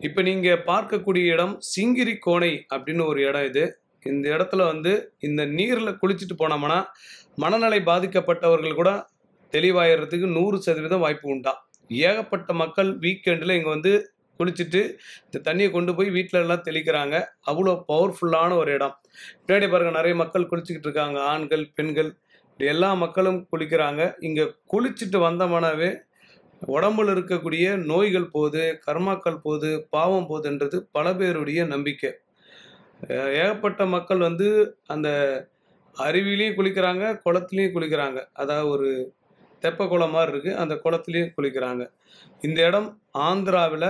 இப்போ நீங்கள் பார்க்கக்கூடிய இடம் சிங்கிரி கோணை அப்படின்னு ஒரு இடம் இது இந்த இடத்துல வந்து இந்த நீரில் குளிச்சுட்டு போனோம்னா மனநிலை பாதிக்கப்பட்டவர்கள் கூட தெளிவாயிறதுக்கு நூறு சதவீதம் வாய்ப்பு உண்டா ஏகப்பட்ட மக்கள் வீக்கெண்டில் இங்கே வந்து குளிச்சுட்டு இந்த தண்ணியை கொண்டு போய் வீட்டில எல்லாம் தெளிக்கிறாங்க அவ்வளோ பவர்ஃபுல்லான ஒரு இடம் பின்னாடி பாருங்க நிறைய மக்கள் குளிச்சுக்கிட்டு இருக்காங்க ஆண்கள் பெண்கள் இப்படி எல்லா மக்களும் குளிக்கிறாங்க இங்கே குளிச்சுட்டு வந்தோம்னாவே உடம்புல இருக்கக்கூடிய நோய்கள் போகுது கர்மாக்கள் போகுது பாவம் போகுதுன்றது பல பேருடைய நம்பிக்கை அஹ் ஏகப்பட்ட மக்கள் வந்து அந்த அருவிலையும் குளிக்கிறாங்க குளத்துலையும் குளிக்கிறாங்க அதாவது ஒரு தெப்ப குளம் மாதிரி இருக்குது அந்த குளத்துலையும் குளிக்கிறாங்க இந்த இடம் ஆந்திராவில்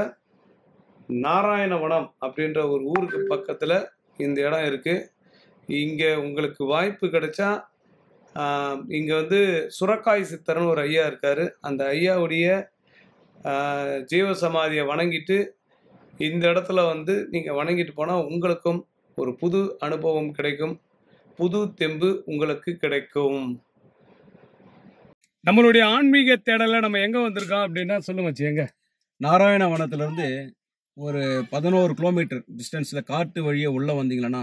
நாராயணவனம் அப்படின்ற ஒரு ஊருக்கு பக்கத்தில் இந்த இடம் இருக்குது இங்கே உங்களுக்கு வாய்ப்பு கிடைச்சா இங்கே வந்து சுரக்காய் சித்தர்னு ஒரு ஐயா இருக்கார் அந்த ஐயாவுடைய ஆஹ், ஜீவ சமாதியை வணங்கிட்டு இந்த இடத்துல வந்து நீங்கள் வணங்கிட்டு போனால் உங்களுக்கும் ஒரு புது அனுபவம் கிடைக்கும் புது தெம்பு உங்களுக்கு கிடைக்கும் நம்மளுடைய ஆன்மீக தேடல நம்ம எங்க வந்திருக்கோம் அப்படின்னா சொல்லுங்க மச்சி எங்க நாராயணவனத்திலிருந்து ஒரு பதினோரு கிலோமீட்டர் டிஸ்டன்ஸில் காட்டு வழியே உள்ளே வந்தீங்கன்னா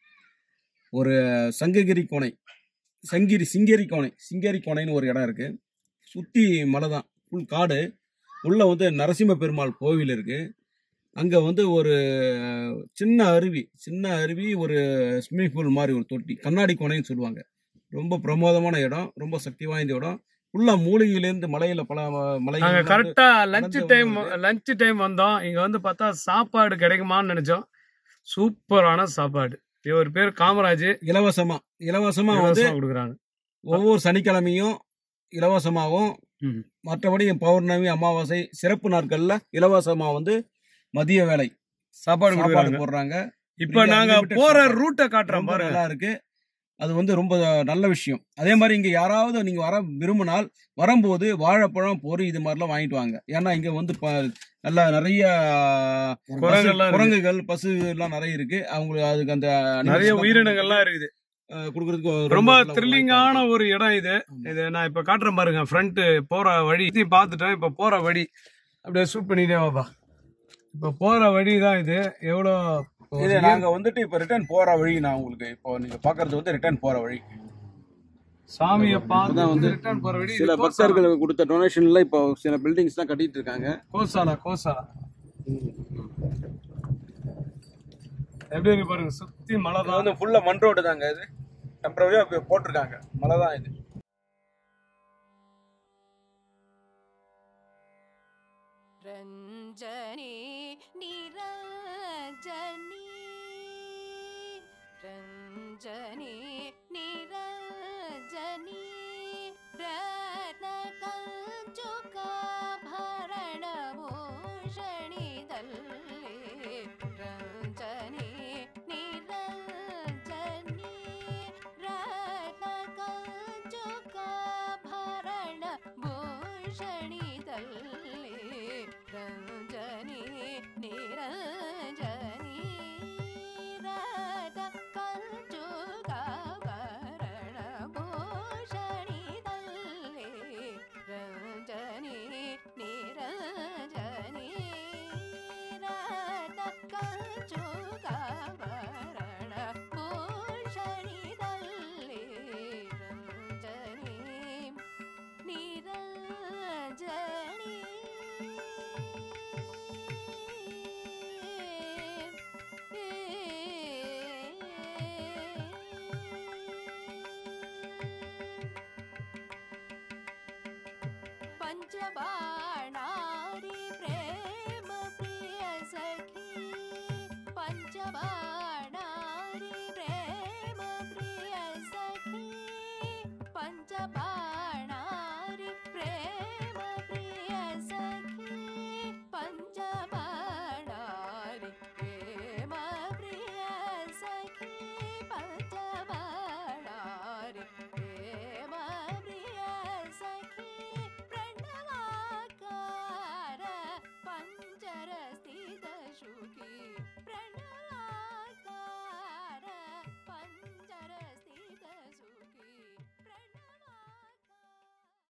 ஒரு சங்ககிரி கோணை சங்கிரி சிங்கேரி கோணை சிங்கேரி கோணைன்னு ஒரு இடம் இருக்குது சுற்றி மலை தான் ஃபுல் காடு உள்ளே வந்து நரசிம்ம பெருமாள் கோவில் இருக்குது அங்கே வந்து ஒரு சின்ன அருவி சின்ன அருவி ஒரு ஸ்விம்மிங் பூல் மாதிரி ஒரு தொட்டி கண்ணாடி கோணைன்னு சொல்லுவாங்க ரொம்ப பிரமோதமான இடம் ரொம்ப சக்தி வாய்ந்த இடம் ஃபுல்லாக மூலிகையிலேருந்து மலையில் பல மலைகள் நாங்க வந்து- கரெக்டா லஞ்ச் நடந்து டைம் வந்தது. லஞ்ச் டைம் வந்தோம் இங்க வந்து பார்த்தா சாப்பாடு கிடைக்குமான்னு நினைச்சோம் சூப்பரான சாப்பாடு இவர் பேர் காமராஜ் இலவசமா இலவசமா வந்து இலவசமா கொடுக்குறாங்க ஒவ்வொரு சனிக்கிழமையும் இலவசமாகவும் ம். மற்றபடி பௌர்ணமி அமாவாசை சிறப்பு நாட்கள்ல இலவசமா வந்து மதிய வேலை சாப்பாடு சாப்பாடு கொடுக்குறாங்க போடுறாங்க இப்ப free நாங்க unlimited போற சாப்பாடு. ரூட்டை காட்டுறோம் ரொம்ப பாருங்க நல்லா இருக்கு அது வந்து ரொம்ப நல்ல விஷயம் அதே மாதிரி இங்க யாராவது நீங்க வர விரும்பினால் வரும்போது வாழைப்பழம் பொறி இது மாதிரிலாம் வாங்கிட்டு வாங்க ஏன்னா இங்க வந்து ப- நல்லா நிறைய குரங்கெல்லாம் இருக்கு. குரங்குகள் பசு எல்லாம் நிறைய இருக்கு அவங்களுக்கு அதுக்கு அந்த நிறைய உயிரினங்கள்லாம் இருக்குது அஹ், கொடுக்கறதுக்கு ஒரு ரொம்ப நல்ல ஒரு த்ரில்லிங்கான வாய்ப்பா ஒரு இடம் இது ஆமா. இது நான் இப்ப காட்டுறேன் பாருங்க ஃப்ரண்ட் போற வழி இதையும் பார்த்துட்டேன் இப்ப போற வழி அப்படியே ஷூட் பண்ணிட்டே வாப்பா இப்ப போற வழி தான் இது எவ்வளோ இது நாங்க வந்துட்டு இப்ப ரிட்டர்ன் போற வழி நான் உங்களுக்கு இப்போ நீங்க பாக்குறது வந்து ரிட்டர்ன் போற வழி சாமியை இப்பதான் பார்த்து வந்து ரிட்டர்ன் போற வழி சில இது பக்தர்களுக்கு கொடுத்த டொனேஷன்ல இப்போ சில பில்டிங்ஸ் தான் கட்டிட்டு இருக்காங்க கோசாலா கோசாலா எப்படி இருக்கு பாருங்க சுத்தி மலை இது தான் வந்து ஃபுல்லா மண் ரோடு தாங்க இது டெம்பரரியா போட்டிருக்காங்க மழை தான் இது रञ्जनी निरञ्जनी रञ्जनी निरञ्जनी रत्नकञ्चुकाभरणभूषणि दल्ले रञ्जनी निरञ्जनी रत्नकञ्चुकाभरणभूषणि दल्ले रञ्जनी निरञ्जनी रत्नकञ्चुकाभरणभूषणि दल्ले रञ्जनी निरञ्जनी रत्नकञ्चुकाभरणभूषणि दल्ले रञ्जनी निरञ्जनी पञ्चबाणा